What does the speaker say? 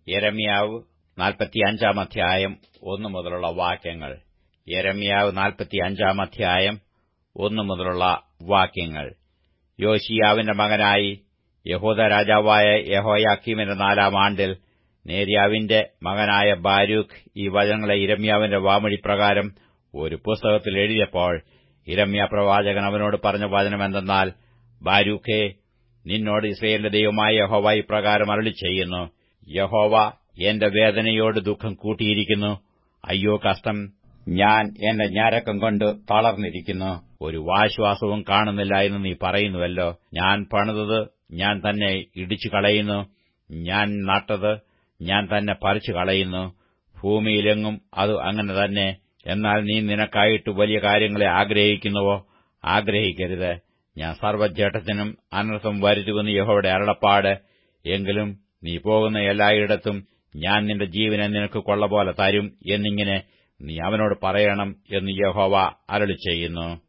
യെരമ്യാവ് നാൽപ്പത്തിയഞ്ചാം അധ്യായം ഒന്നു മുതലുള്ള വാക്യങ്ങൾ യെരമ്യാവ് നാൽപ്പത്തിയഞ്ചാം അധ്യായം ഒന്നു മുതലുള്ള വാക്യങ്ങൾ യോശിയാവിന്റെ മകനായി യഹൂദ രാജാവായ യഹോയാക്കീമിന്റെ നാലാം ആണ്ടിൽ നേര്യാവിന്റെ മകനായ ബാരൂഖ് ഈ വചനങ്ങളെ ഇരമ്യാവിന്റെ വാമൊഴിപ്രകാരം ഒരു പുസ്തകത്തിൽ എഴുതിയപ്പോൾ ഇരമ്യ പ്രവാചകൻ അവനോട് പറഞ്ഞ വചനം എന്തെന്നാൽ ബാരൂഖേ നിന്നോട് ഇസ്രയേലിന്റെ ദൈവമായ യഹോവ ഇപ്രകാരം അരളി ചെയ്യുന്നു യഹോവ എന്റെ വേദനയോട് ദുഃഖം കൂട്ടിയിരിക്കുന്നു അയ്യോ കഷ്ടം ഞാൻ എന്റെ ഞാരക്കം കൊണ്ട് തളർന്നിരിക്കുന്നു ഒരു ആശ്വാസവും കാണുന്നില്ല എന്ന് നീ പറയുന്നുവല്ലോ ഞാൻ പണിതത് ഞാൻ തന്നെ ഇടിച്ചു കളയുന്നു ഞാൻ നട്ടത് ഞാൻ തന്നെ പറിച്ചു കളയുന്നു ഭൂമിയിലെങ്ങും അത് അങ്ങനെ തന്നെ എന്നാൽ നീ നിനക്കായിട്ട് വലിയ കാര്യങ്ങളെ ആഗ്രഹിക്കുന്നുവോ ആഗ്രഹിക്കരുത് ഞാൻ സർവ്വജേട്ടത്തിനും അനർത്ഥം വരുത്തുമെന്ന് യഹോയുടെ അരുളപ്പാട് എങ്കിലും നീ പോകുന്ന എല്ലായിടത്തും ഞാൻ നിന്റെ ജീവനെ നിനക്ക് കൊള്ള പോലെ തരും എന്നിങ്ങനെ നീ അവനോട് പറയണം എന്ന് യഹോവ അരളി ചെയ്യുന്നു